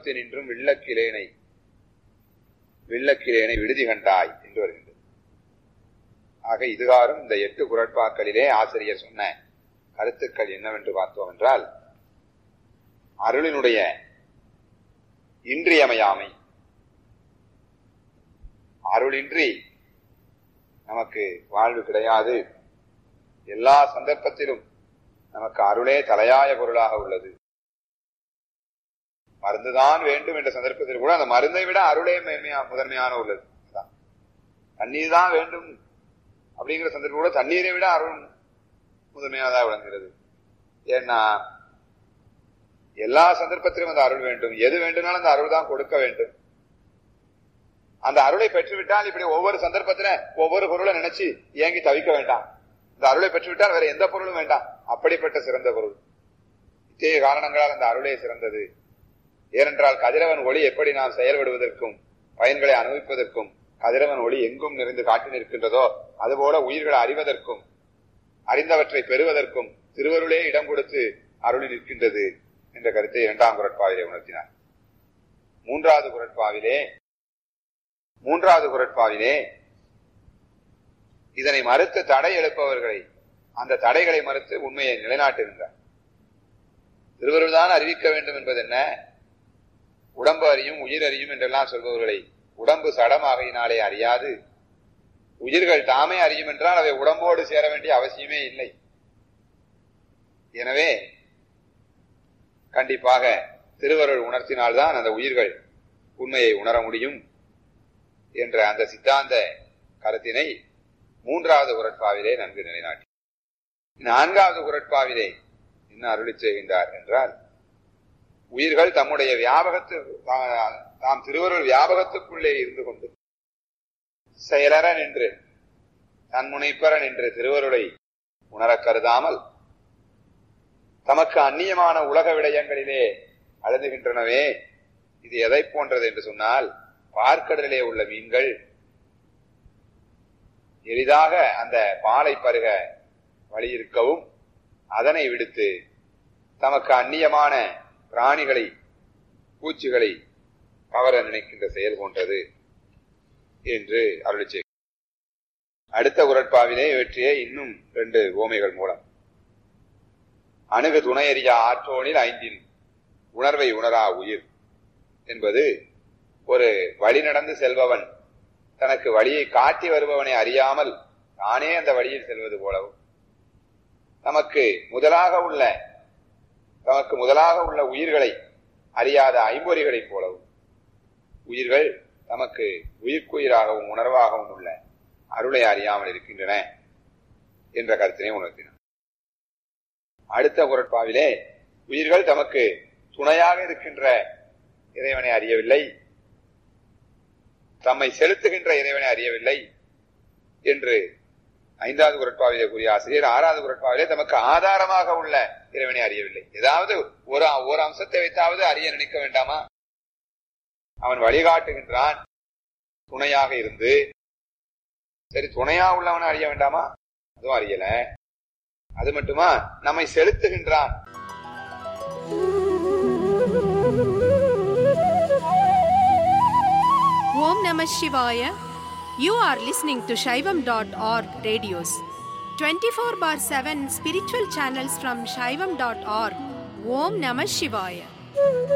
உளத்து நின்றும் வில்லக்கிலேனை வில்லக்கிலேனை விடுதி கண்டாய் என்று வருகின்றது ஆக இதுகாரும் இந்த எட்டு குரட்பாக்களிலே ஆசிரியர் சொன்ன கருத்துக்கள் என்னவென்று பார்த்தோம் என்றால் அருளினுடைய இன்றியமையாமை அருளின்றி நமக்கு வாழ்வு கிடையாது எல்லா சந்தர்ப்பத்திலும் நமக்கு அருளே தலையாய பொருளாக உள்ளது மருந்துதான் வேண்டும் என்ற சந்தர்ப்பத்தில் கூட அந்த மருந்தை விட அருளே மேன்மையா முதன்மையான உள்ளது அதான். தண்ணீர் தான் வேண்டும் அப்படிங்கிற சந்தர்ப்பம் கூட தண்ணீரை விட அருள் முதன்மையானதாக விளங்குகிறது ஏன்னா எல்லா சந்தர்ப்பத்திலும் அந்த அருள் வேண்டும் எது வேண்டும்னாலும் அந்த அருள் தான் கொடுக்க வேண்டும் அந்த அருளை பெற்றுவிட்டால் இப்படி ஒவ்வொரு சந்தர்ப்பத்தில ஒவ்வொரு பொருளை நினைச்சு ஏங்கி தவிக்க வேண்டாம் இந்த அருளை பெற்றுவிட்டால் வேற எந்த பொருளும் வேண்டாம் அப்படிப்பட்ட சிறந்த பொருள் இத்தகைய காரணங்களால் அந்த அருளே சிறந்தது ஏனென்றால் கதிரவன் ஒளி எப்படி நாம் செயல்படுவதற்கும் பயன்களை அனுபவிப்பதற்கும் கதிரவன் ஒளி எங்கும் நிறைந்து காட்டி நிற்கின்றதோ அதுபோல உயிர்களை அறிவதற்கும் அறிந்தவற்றை பெறுவதற்கும் திருவருளே இடம் கொடுத்து அருளி நிற்கின்றது என்ற கருத்தை இரண்டாம் குரட்பாவிலே உணர்த்தினார் மூன்றாவது குரட்பாவிலே மூன்றாவது குரட்பாவிலே இதனை மறுத்து தடை எழுப்பவர்களை அந்த தடைகளை மறுத்து உண்மையை நிலைநாட்டுகின்றார் திருவருள் தான் அறிவிக்க வேண்டும் என்பது என்ன உடம்பு அறியும் உயிர் அறியும் என்றெல்லாம் சொல்பவர்களை உடம்பு சடமாகையினாலே அறியாது உயிர்கள் தாமே அறியும் என்றால் அவை உடம்போடு சேர வேண்டிய அவசியமே இல்லை எனவே கண்டிப்பாக திருவருள் உணர்த்தினால்தான் அந்த உயிர்கள் உண்மையை உணர முடியும் என்ற அந்த சித்தாந்த கருத்தினை மூன்றாவது குரட்பாவிலே நன்கு நிலைநாட்டி நான்காவது குரட்பாவிலே என்ன அருளி செய்கின்றார் என்றால் உயிர்கள் தம்முடைய வியாபகத்து தா- தாம் திருவருள் வியாபகத்துக்குள்ளே இருந்து கொண்டு செயலற நின்று தன்முனைப்பற நின்று திருவருளை உணரக் கருதாமல் தமக்கு அந்நியமான உலக விடயங்களிலே அழுதுகின்றனவே இது எதை போன்றது என்று சொன்னால் பார்க்கடலிலே உள்ள மீன்கள் எளிதாக அந்த பாலை பருக வழியிருக்கவும் அதனை விடுத்து தமக்கு அந்நியமான பிராணிகளை பூச்சிகளை கவர நினைக்கின்ற செயல் போன்றது என்று அருளிச் செய்கிறார். அடுத்த உரட்பாவிலே இவற்றையே இன்னும் ரெண்டு ஓமைகள் மூலம் அணுகு துணையறியா ஆற்றோனில் ஐந்தின் உணர்வை உணரா உயிர் என்பது ஒரு வழி நடந்து செல்பவன் தனக்கு வழியை காட்டி வருபவனை அறியாமல் தானே அந்த வழியில் செல்வது போலவும் நமக்கு முதலாக உள்ள தமக்கு முதலாக உள்ள உயிர்களை அறியாத ஐம்பொறிகளைப் போலவும் உயிர்கள் நமக்கு உயிர்க்குயிராகவும் உணர்வாகவும் உள்ள அருளை அறியாமல் இருக்கின்றன என்ற கருத்தினை உணர்த்தினார் அடுத்த குரட்பாவிலே உயிர்கள் தமக்கு துணையாக இருக்கின்ற இறைவனை அறியவில்லை தம்மை செலுத்துகின்ற இறைவனை அறியவில்லை என்று ஐந்தாவது குரட்பாவிலே கூறிய ஆசிரியர் ஆறாவது குரட்பாவிலே தமக்கு ஆதாரமாக உள்ள இறைவனை அறியவில்லை ஏதாவது ஒரு ஒரு அம்சத்தை வைத்தாவது அறிய நினைக்க வேண்டாமா அவன் வழிகாட்டுகின்றான் துணையாக இருந்து சரி துணையா உள்ளவனை அறிய வேண்டாமா அதுவும் அறியல அது மட்டுமா நம்மை செலுத்துகின்றான் Om Namah Shivaya. You are listening to Shaivam.org radios. 24 bar 7 spiritual channels from Shaivam.org. Om Namah Shivaya.